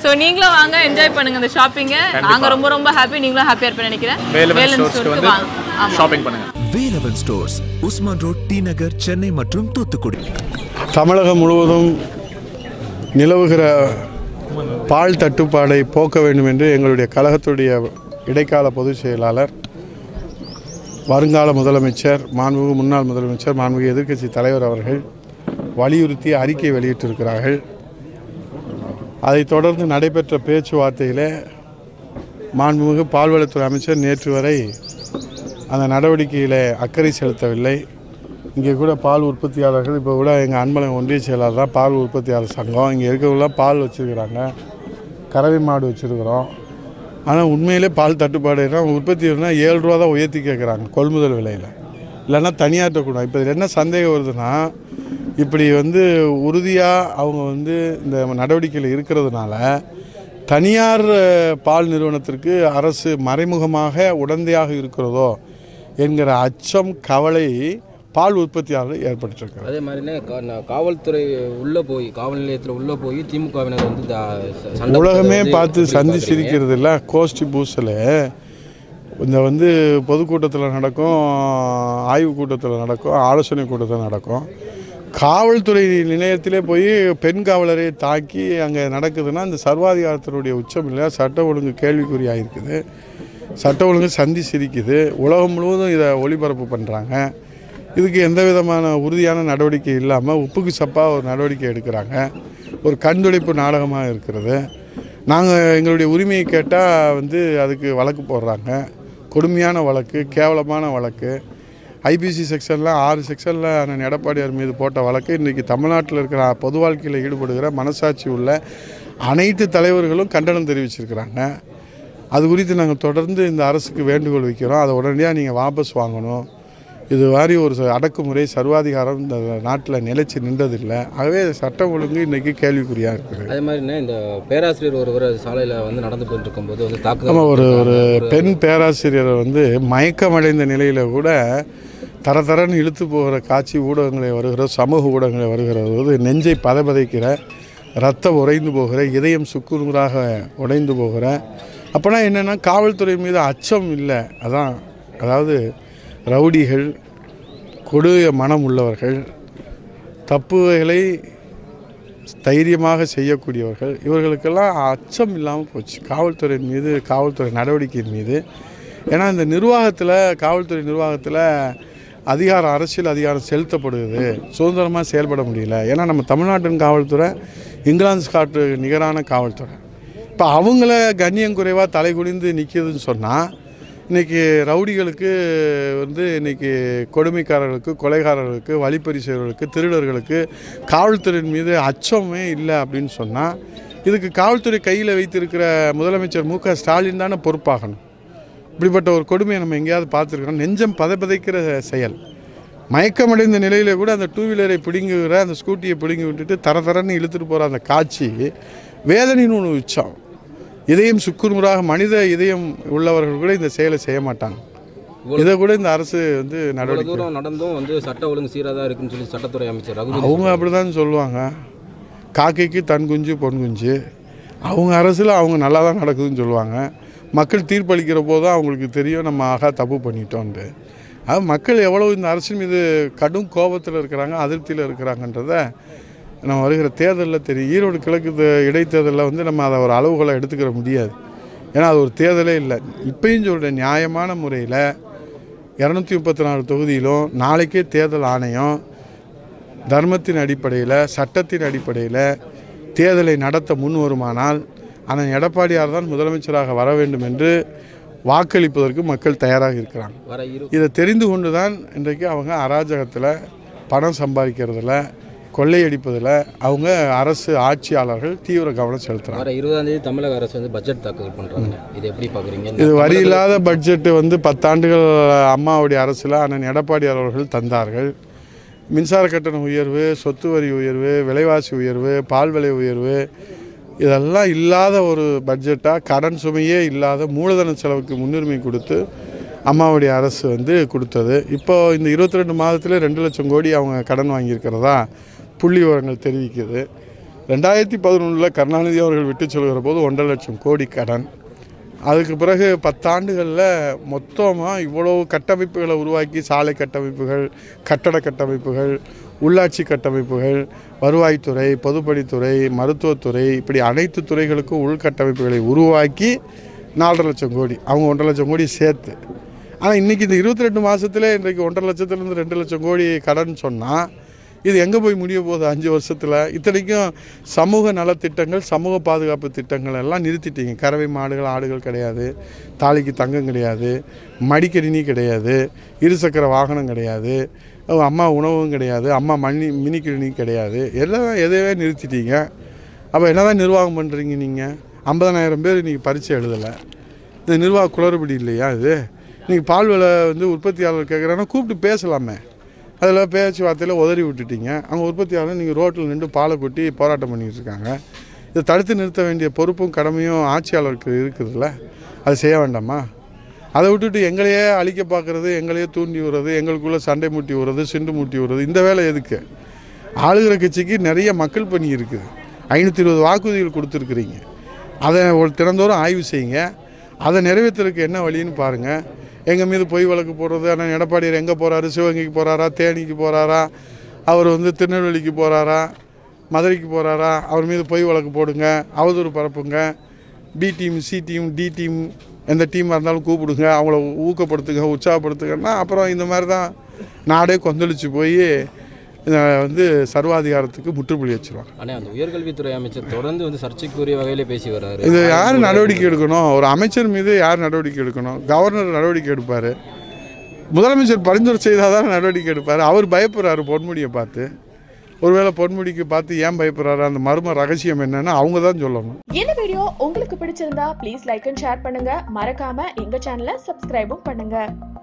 So நீங்களும் வாங்க enjoy பண்ணுங்க இந்த ஷாப்பிங்கை நாங்க ரொம்ப ரொம்ப ஹாப்பி நீங்களும் ஹாப்பியா இருப்பேன்னு நினைக்கிறேன் வேலவன் வேலன் ஸ்டோர்ஸ்க்கு ஸ்டோருக்கு வந்து வாங்க ஆமா ஷாப்பிங் பண்ணுங்க Velavan stores Usman road T Nagar Chennai மற்றும் தூத்துக்குடி தமிழகம் முழுவதும் நிலவுகிற பால் தட்டுப்பாடை போக்க வேண்டும் என்று எங்களுடைய கழகத்துடைய இடைக்கால பொதுச் செயலாளர் வருங்கால முதலமைச்சர் மாண்புமிகு முன்னாள் முதலமைச்சர் மாண்புமிகு எதிர்க்கட்சி தலைவர் அவர்கள் வலியுறுத்தி அறிக்கை வெளியிட்டிருக்கிறார்கள் அதைத் தொடர்ந்து நடைபெற்ற பேச்சுவார்த்தையிலே மாண்புமிகு பால்வளத்துறை அமைச்சர் நேற்று வரை அந்த நடவடிக்கையில் அக்கறை செலுத்தவில்லை இங்கே கூட பால் உற்பத்தியாளர்கள் இப்போ கூட எங்கள் அன்பழகன் ஒன்றிய செயலாளர் தான் பால் உற்பத்தியாளர் சங்கம் இங்கே இருக்கவங்கள பால் வச்சுருக்கிறாங்க கறவை மாடு வச்சுருக்குறோம் ஆனால் உண்மையிலே பால் தட்டுப்பாடுனா உற்பத்தினா ஏழு ரூபா தான் உயர்த்தி கேட்குறாங்க கொள்முதல் விலையில் இல்லைன்னா தனியார்ட்ட கூட இப்போ இதில் என்ன சந்தேகம் வருதுன்னா இப்படி வந்து உறுதியாக அவங்க வந்து இந்த நடவடிக்கையில் இருக்கிறதுனால தனியார் அஹ், பால் நிறுவனத்திற்கு அரசு மறைமுகமாக உடந்தையாக இருக்கிறதோ என்கிற அச்சம் கவலை பால் உற்பத்தியாளர் ஏற்படுத்தியிருக்கிறது அதே மாதிரினே கா- நா- காவல்துறை உள்ள போய் காவல் நிலையத்தில் உள்ள போய் திமுகவினர் வந்து தா- ச- சண்டை உலகமே போட்டதை பார்த்து எப்படி சந்தி பார்க்குறீங்க? சிரிக்கிறது இல்லை கோஷ்டி பூசல் இந்த வந்து பொதுக்கூட்டத்தில் நடக்கும் ஆய்வு கூட்டத்தில் நடக்கும் ஆலோசனை கூட்டத்தில் நடக்கும் காவல்துறை நிலையத்திலே போய் பெண் காவலரை தாக்கி அங்கே நடக்குதுன்னா இந்த சர்வாதிகாரத்தினுடைய உச்சம் இல்லை சட்ட ஒழுங்கு கேள்விக்குறியாக இருக்குது சட்ட ஒழுங்கு சந்தி சிரிக்குது உலகம் முழுவதும் இதை ஒளிபரப்பு பண்ணுறாங்க இதுக்கு எந்த விதமான உறுதியான நடவடிக்கை இல்லாமல் உப்புக்கு சப்பாக ஒரு நடவடிக்கை எடுக்கிறாங்க ஒரு கண்துடைப்பு நாடகமாக இருக்கிறது நாங்கள் எங்களுடைய உரிமையை கேட்டால் வந்து அதுக்கு வழக்கு போடுறாங்க கொடுமையான வழக்கு கேவலமான வழக்கு ஐபிசி செக்ஷனில் ஆறு செக்ஷனில் அண்ணன் எடப்பாடியார் மீது போட்ட வழக்கு இன்றைக்கி தமிழ்நாட்டில் இருக்கிற பொது வாழ்க்கையில் ஈடுபடுகிற மனசாட்சி உள்ள அனைத்து தலைவர்களும் கண்டனம் தெரிவிச்சிருக்கிறாங்க அது குறித்து நாங்கள் தொடர்ந்து இந்த அரசுக்கு வேண்டுகோள் வைக்கிறோம் அதை உடனடியாக நீங்கள் வாபஸ் வாங்கணும் இது மாதிரி ஒரு ச- அடக்குமுறை சர்வாதிகாரம் இந்த நாட்டில் நிலைச்சு நின்றதில்லை ஆகவே சட்டம் ஒழுங்கு இன்றைக்கி கேள்விக்குறியாக இருக்குது அதே மாதிரினே இந்த பேராசிரியர் ஒருவர் சாலையில் வந்து நடந்து போயிட்டு இருக்கும்போது வந்து தாக்குதல் ஆமாம் ஒரு ஒரு பண்ணிருக்காங்க. பெண் பேராசிரியர் வந்து மயக்கமடைந்த நிலையில் கூட தர தரன்னு இழுத்து போகிற காட்சி ஊடகங்களை வருகிற சமூக ஊடகங்களை வருகிற போது நெஞ்சை பதபதைக்கிற ரத்தம் உறைந்து போகிற இதயம் சுக்குநூறாக உடைந்து போகிற அப்போனா என்னென்னா காவல்துறை மீது அச்சம் இல்லை அதான் அதாவது ரவுடிகள் கொடூர மனம் உள்ளவர்கள் தப்புகளை தைரியமாக செய்யக்கூடியவர்கள் இவர்களுக்கெல்லாம் அச்சம் இல்லாமல் போச்சு காவல்துறையின் மீது காவல்துறை நடவடிக்கையின் மீது ஏன்னா இந்த நிர்வாகத்தில் காவல்துறை நிர்வாகத்தில் அதிகாரம் அரசியல் அதிகாரம் செலுத்தப்படுகிறது சுதந்திரமாக செயல்பட முடியல ஏன்னா நம்ம தமிழ்நாட்டின் காவல்துறை இங்கிலாந்து ஸ்காட்டு நிகரான காவல்துறை இப்போ அவங்கள கண்ணியம் குறைவாக தலை குனிந்து நிற்கிதுன்னு சொன்னால் இன்றைக்கி ரவுடிகளுக்கு வந்து இன்றைக்கி கொடுமைக்காரர்களுக்கு கொலைகாரர்களுக்கு வழிப்பறி செய்வர்களுக்கு திருடர்களுக்கு காவல்துறையின் மீது அச்சமே இல்லை அப்படின்னு சொன்னால் இதுக்கு காவல்துறை கையில் வைத்திருக்கிற முதலமைச்சர் மு க ஸ்டாலின் தானே பொறுப்பாகணும் இப்படிப்பட்ட ஒரு கொடுமையை நம்ம எங்கேயாவது பார்த்துருக்கோம் நெஞ்சம் பதைப்பதைக்கிற செயல் மயக்கமடைந்த நிலையில் கூட அந்த டூ வீலரை பிடுங்குகிற அந்த ஸ்கூட்டியை பிடுங்கி விட்டுட்டு தர தரன்னு இழுத்துட்டு போகிற அந்த காட்சி வேதனையின் ஒன்று உச்சம் இதயம் சுக்குநூறாக மனித இதயம் உள்ளவர்கள் கூட இந்த செயலை செய்ய மாட்டாங்க இதை கூட இந்த அரசு வந்து இவ்வளவு நடவடிக்கை தூரம் நடந்தும் வந்து சட்ட ஒழுங்கு சீராக தான் இருக்குன்னு சொல்லி சட்டத்துறை அமைச்சர் ரகுபதி அவங்க அப்படி தான் சொல்லுவாங்க காக்கைக்கு தன் குஞ்சு பொன் குஞ்சு அவங்க அரசில் அவங்க நல்லா தான் நடக்குதுன்னு சொல்லுவாங்க மக்கள் தீர்ப்பளிக்கிற போது தான் அவங்களுக்கு தெரியும் நம்ம ஆகா தப்பு பண்ணிட்டோன்ட்டு அது மக்கள் எவ்வளோ இந்த அரசின் மீது கடும் கோபத்தில் இருக்கிறாங்க அதிருப்தியில் இருக்கிறாங்கன்றத நம்ம வருகிற தேர்தலில் தெரியும் ஈரோடு கிழக்கு தே- இடைத்தேர்தலில் வந்து நம்ம அதை ஒரு அளவுகளை எடுத்துக்கிற முடியாது ஏன்னா அது ஒரு தேர்தலே இல்லை இப்பயும் சொல்கிறேன் நியாயமான முறையில் இரநூத்தி முப்பத்தி நாலு தொகுதியிலும் நாளைக்கே தேர்தல் ஆணையம் தர்மத்தின் அடிப்படையில் சட்டத்தின் அடிப்படையில் தேர்தலை நடத்த முன் வருமானால் அண்ணன் எடப்பாடியார் தான் முதலமைச்சராக வர வேண்டும் என்று வாக்களிப்பதற்கு மக்கள் தயாராக இருக்கிறாங்க வர இரு இதை தெரிந்து கொண்டு தான் இன்றைக்கு அவங்க அராஜகத்தில் பணம் சம்பாதிக்கிறதுல கொள்ளையடிப்பதில் அவங்க அரசு ஆட்சியாளர்கள் தீவிர கவனம் செலுத்துகிறாங்க வர இருபதாம் தேதி தமிழக அரசு வந்து பட்ஜெட் தாக்கல் பண்றாங்க இது எப்படி பாக்குறீங்க இது வரி இல்லாத பட்ஜெட்டு வந்து பத்தாண்டுகள் அம்மாவுடைய அரசில் அண்ணன் எடப்பாடியார் அவர்கள் தந்தார்கள் மின்சார கட்டண உயர்வு சொத்து வரி உயர்வு விலைவாசி உயர்வு பால் விலை உயர்வு இதெல்லாம் இல்லாத ஒரு பட்ஜெட்டாக கடன் சுமையே இல்லாத மூலதன செலவுக்கு முன்னுரிமை கொடுத்து அம்மாவுடைய அரசு வந்து கொடுத்தது இப்போ இந்த இருபத்தி ரெண்டு மாதத்தில் ரெண்டு லட்சம் கோடி அவங்க கடன் வாங்கியிருக்கிறதா புள்ளி விவரங்கள் தெரிவிக்குது ரெண்டாயிரத்தி பதினொன்றில் கருணாநிதி அவர்கள் விட்டு சொல்கிற போது ஒன்றரை லட்சம் கோடி கடன் அதுக்கு பிறகு பத்தாண்டுகளில் மொத்தமாக இவ்வளோ கட்டமைப்புகளை உருவாக்கி சாலை கட்டமைப்புகள் கட்டட கட்டமைப்புகள் உள்ளாட்சி கட்டமைப்புகள் வருவாய்த்துறை பொதுப்பணித்துறை மருத்துவத்துறை இப்படி அனைத்து துறைகளுக்கும் உள்கட்டமைப்புகளை உருவாக்கி நாலரை லட்சம் கோடி அவங்க ஒன்றரை லட்சம் கோடி சேர்த்து ஆனால் இன்றைக்கி இந்த இருபத்தி ரெண்டு மாதத்துல இன்றைக்கு ஒன்றரை லட்சத்துலேருந்து ரெண்டு லட்சம் கோடி கடன் சொன்னால் இது எங்கே போய் முடிய போகுது அஞ்சு வருஷத்தில் இத்தனைக்கும் சமூக நலத்திட்டங்கள் சமூக பாதுகாப்பு திட்டங்கள் எல்லாம் நிறுத்திட்டீங்க கறவை மாடுகள் ஆடுகள் கிடையாது தாலிக்கு தங்கம் கிடையாது மடிக்கணினி கிடையாது இருசக்கர வாகனம் கிடையாது அஹ் அம்மா உணவும் கிடையாது அம்மா மணி மினி கிளினிக் கிடையாது எல்லாம் எதையவே நிறுத்திட்டீங்க அப்போ என்ன தான் நிர்வாகம் பண்ணுறீங்க நீங்கள் ஐம்பதனாயிரம் பேர் இன்றைக்கி பரீட்சை எழுதலை இந்த நிர்வாக குளறுபடி இல்லையா இது நீங்கள் பால் விலை வந்து உற்பத்தியாளர் கேட்குறாங்கன்னா கூப்பிட்டு பேசலாமே அதில் பேச்சுவார்த்தையில் உதறி விட்டுட்டீங்க அவங்க உற்பத்தியாளர் நீங்கள் ரோட்டில் நின்று பாலை கொட்டி போராட்டம் பண்ணிட்டு இருக்காங்க இதை தடுத்து நிறுத்த வேண்டிய பொறுப்பும் கடமையும் ஆட்சியாளருக்கு இருக்குதுல்ல அது செய்ய வேண்டாமா அதை விட்டுட்டு எங்களையே அழிக்க பார்க்குறது எங்களையே தூண்டி விடுறது எங்களுக்குள்ளே சண்டை மூட்டி விடுறது சிண்டு மூட்டி விடுறது இந்த வேலை எதுக்கு ஆளுகிற கட்சிக்கு நிறைய மக்கள் பணி இருக்குது ஐநூற்றி இருபது வாக்குறுதிகள் கொடுத்துருக்குறீங்க அதை ஒரு தினந்தோறும் ஆய்வு செய்யுங்க அதை நிறைவேற்றுறதுக்கு என்ன வழின்னு பாருங்கள் எங்கள் மீது பொய் வழக்கு போடுறது ஆனால் எடப்பாடியார் எங்கே போகிறாரு சிவகங்கைக்கு போகிறாரா தேனிக்கு போகிறாரா அவர் வந்து திருநெல்வேலிக்கு போகிறாரா மதுரைக்கு போகிறாரா அவர் மீது பொய் வழக்கு போடுங்க அவதூறு பரப்புங்க B team C team D team எந்த டீமாக இருந்தாலும் கூப்பிடுங்க அவங்கள ஊக்கப்படுத்துங்க உற்சாகப்படுத்துங்கன்னா அப்புறம் இந்த மாதிரி தான் நாடே கொந்தளிச்சு போய் வந்து சர்வாதிகாரத்துக்கு முற்றுப்புள்ளி வச்சிருவாங்க ஆனால் அந்த உயர்கல்வித்துறை அமைச்சர் தொடர்ந்து வந்து சர்ச்சைக்குரிய வகையிலே பேசி வர்றாரு இது யார் நடவடிக்கை எடுக்கணும் ஒரு அமைச்சர் மீது யார் நடவடிக்கை எடுக்கணும் கவர்னர் நடவடிக்கை எடுப்பார் முதலமைச்சர் பரிந்துரை செய்தால் தான் நடவடிக்கை எடுப்பார் அவர் பயப்படுறாரு பொன்முடியை பார்த்து ஒருவேளை பொன்முடிக்கு பார்த்து ஏன் பயப்படுறாரு அந்த மர்ம ரகசியம் என்னன்னு அவங்க தான் சொல்லணும் இந்த வீடியோ உங்களுக்கு பிடிச்சிருந்தா ப்ளீஸ் லைக் அண்ட் ஷேர் பண்ணுங்க மறக்காம எங்க சேனலை சப்ஸ்கிரைபும் பண்ணுங்க